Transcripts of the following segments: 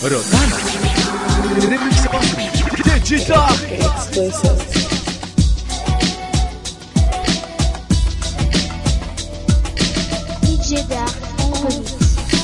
روتانا ريميكس مصري ديجيتال Exclusive. DJ Dark Remix.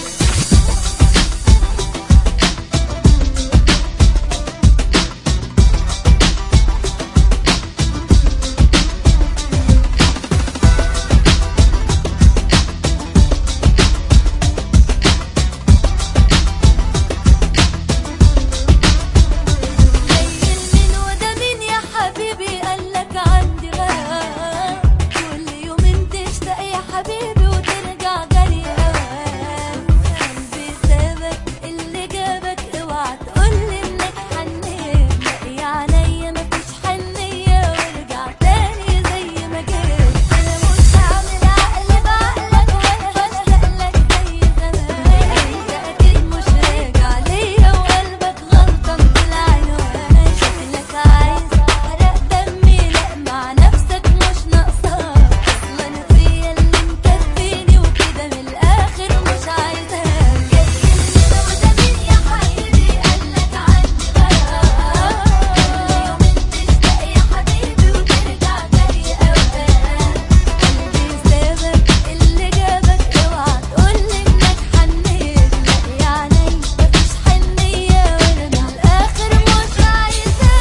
من وده مين يا حبيبي قالك عندي غاب كل يومين تشتاق يا حبيبي وترجع جري هواك قلبي سابك اللي جابك اوعى تقولي انك حنيت لا يا عينيا مفيش حنية وارجع تاني زي ما جيت انا مش هعمل عقل بعقلك ولا هشتاق لك زي زمان انت اكيد مش راجع ليا وقلبك غلطان بالعنوان شكلك عايز حرق دمي لا مع نفسك مش ناقصاك اصلا انا فيا اللي مكفيني وكده من الاخر مش عايزاك جاي من وده مين يا حبيبي قالك عندي غرام يومين تشتاق يا حبيبي وترجع جري اوقات قلبي سابك اللي جابك اوعى تقولي انك حنيت لا يا عيني مفيش حنية وانا من الاخر مش عايزاك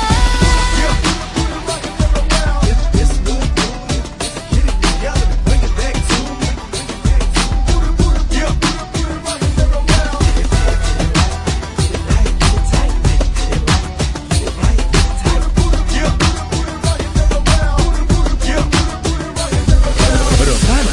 روتانا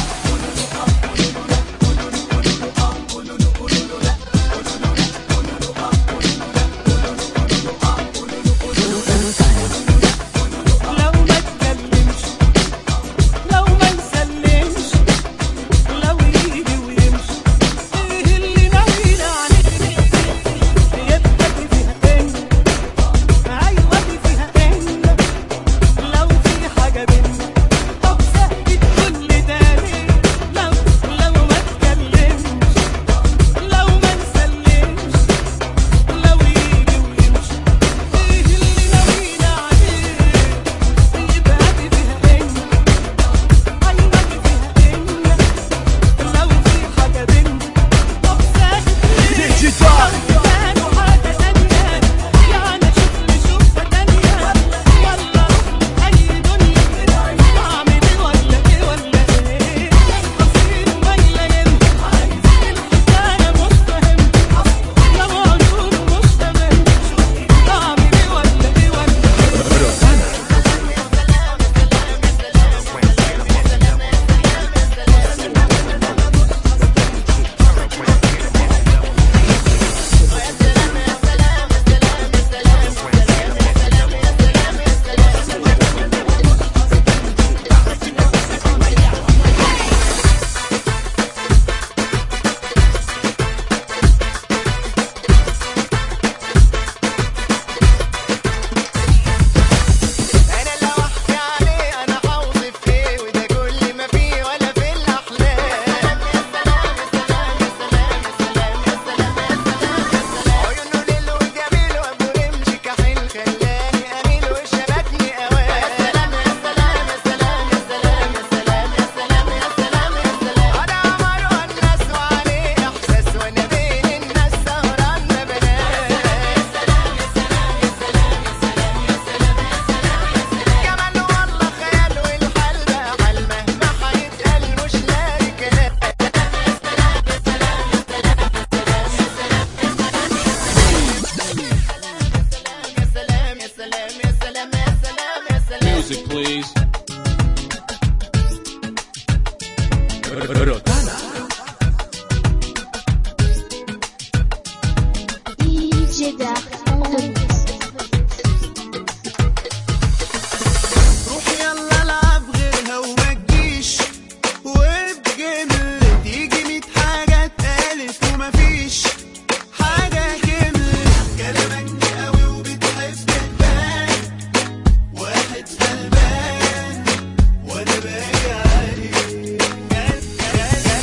لو ما تكلمش لو ما نسلمش لو يجي ويمشي ايه اللي ناويين عليه يبقى دي فيها ان ايوه دي فيها ان لو في حاجه بينا طب سهل كل ده ليه لو لو ما تكلمش لو ما نسلمش لو يجي ويمشي ايه اللي ناويين عليه يبقى دي فيها ان ايوه دي فيها ان لو في حاجه بينا طب سهل ديجيتال كانوا حاجة تانية يعني شوف لي شوفة تانية ولا روح أي دنيا أعمل إيه ولا إيه ولا إيه قصير ميلين الحكاية مش فاهم لو عيون مش تمام أعمل إيه ولا إيه ولا إيه روتانا انا لو احكي عليه انا هوصف فيه وده كل ما فيه ولا في الاحلام يا سلام يا سلام يا سلام يا سلام يا سلام يا سلام عيونه ليل وجميل وابو رمش كحيل خلاني اميل وشبكني اوام يا سلام يا سلام يا سلام يا سلام يا سلام يا سلام يا سلام يا سلام انا عمر والناس وعليه احساس وانا بين الناس سهران ما بنام يا سلام يا سلام يا سلام يا سلام يا سلام يا سلام جمال والله خيال والحال بقى حال مهما هيتقال مش لاقي كلام يا سلام يا سلام يا سلام يا سلام يا سلام Music please روتانا DJ Dark Remix. روح يلا العب غيرها وما تجيش وبجمل تيجي ميت حاجة اتقالت ومفيش حاجة كملت كلامك قوي وبتحب تبان واحد غلبان وانا باجي عليك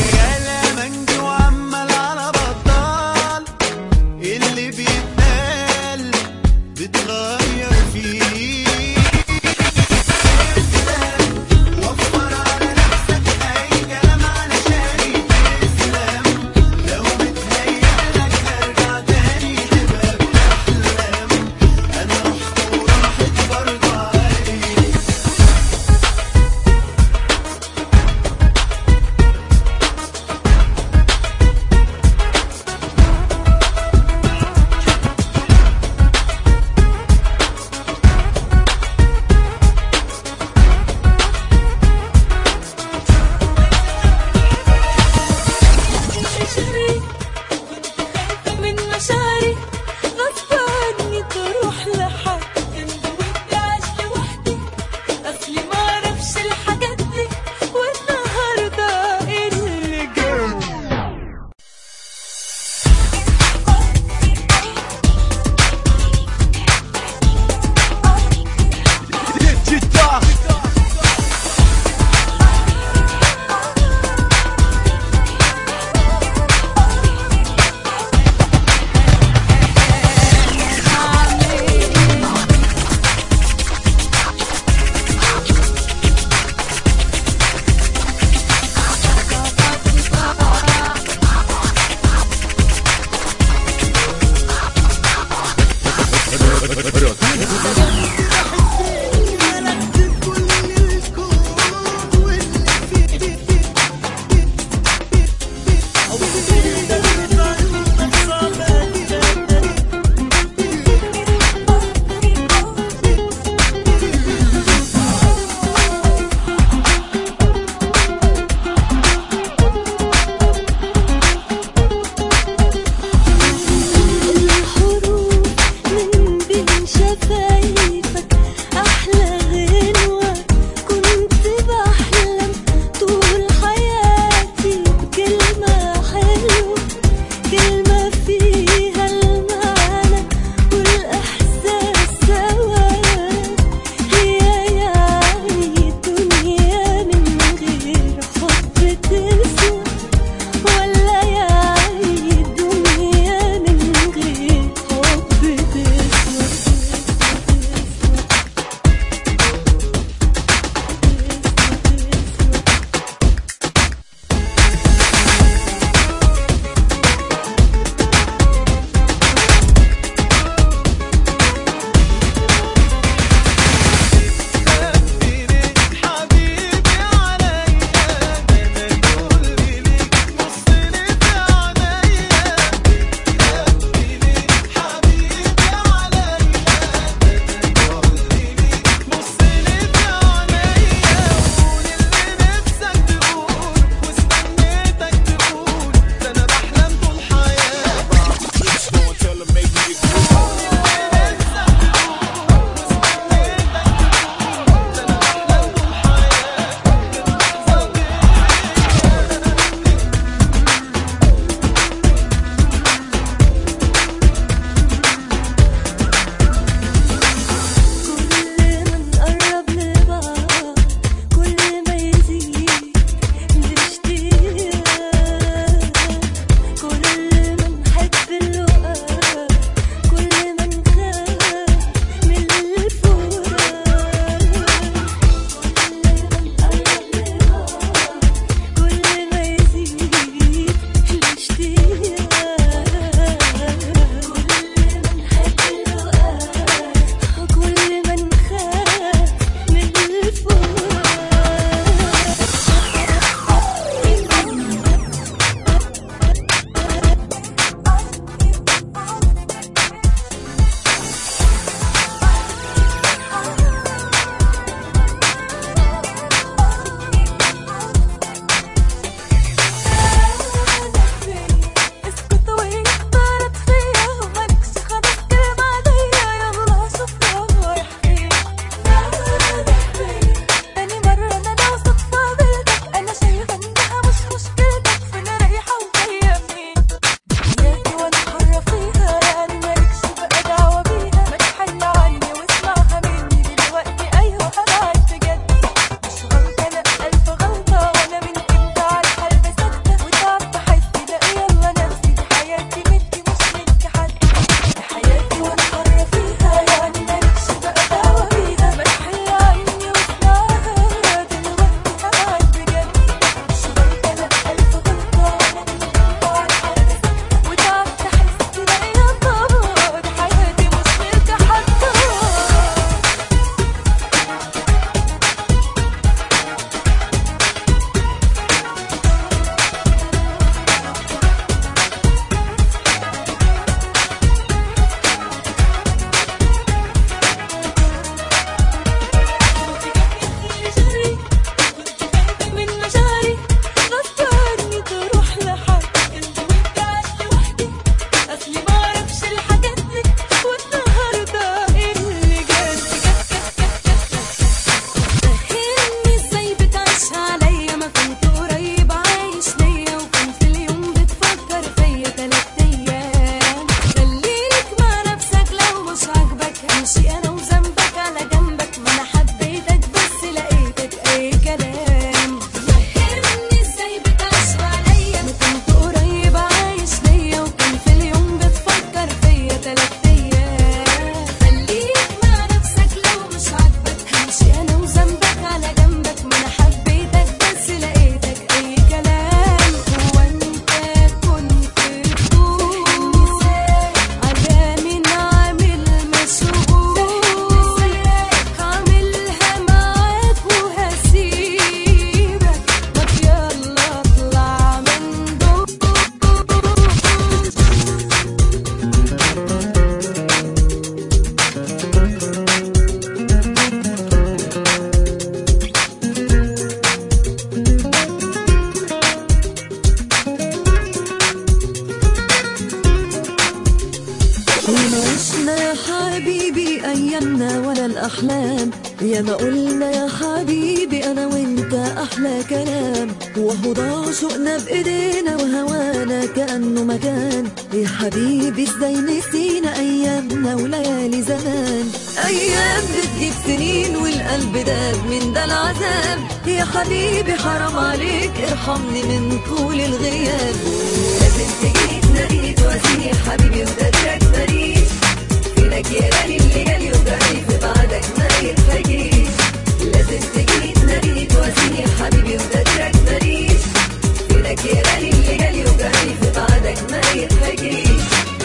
يا ما قلنا يا حبيبي انا وانت احلى كلام وهو ضاع شوقنا بايدينا وهوانا كانه مكان يا حبيبي ازاي نسينا ايامنا وليالي زمان ايام بتجيب سنين والقلب داب من ده العذاب يا حبيبي حرام عليك ارحمني من طول الغياب لازم تجي تنادي تواسيني يا حبيبي وتدرك ماليش فينك يا غالي اللي جالي وجري في بعدك ما يتفاجئش لازم تجي تنادي تواسيني يا حبيبي وتدرك ماليش فينك يا غالي اللي جالي وجري في بعدك ما يتفاجئش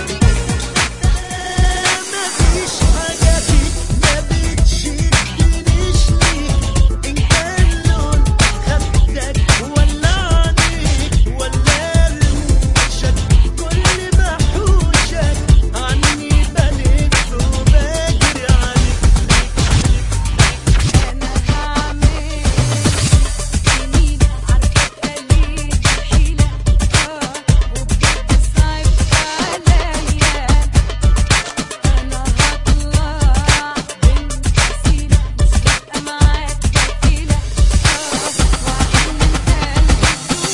مفيش حاجة فيك ما بتشدنيش ليك إن كان لون خدك ولا عينيك ولا رموشك كل ما حوشك عني بلف وبجري عليك انا هعمل سنين عارفه قليل حيله اه وبجد صعب عليا انا هطلع بنت سيره مش هبقى معاك كفيله اه وعشان قلبي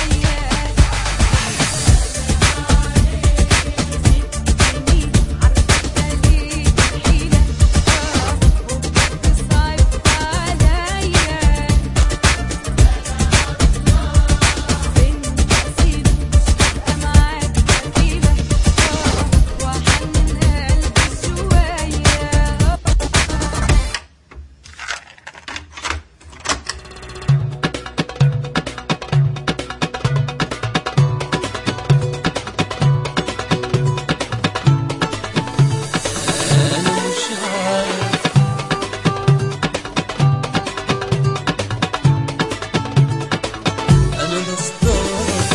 شويه سنين عارفه قليل حيله اه وبجد صعب عليا بنت سيره مش هبقى معاك كفيله اه وحنن قلبي شويه أنا مش عارف أنا بستغرب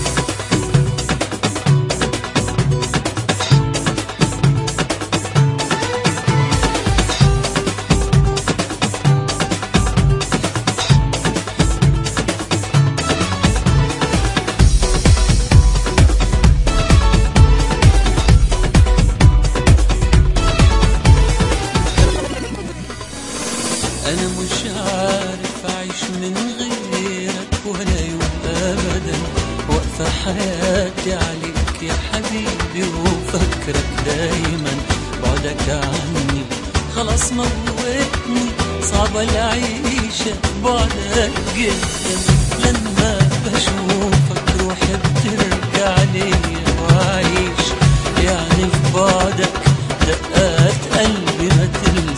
أنا مش عارف أعيش من غيرك ولا يوم أبدا واقفة حياتي عليك يا حبيبي وفكرك دايما بعدك عني خلاص موتني صعبة العيشة بعدك جدا لما بشوفك روحي بترجع ليا وأعيش يعني في بعدك دقات قلبي ما تلقى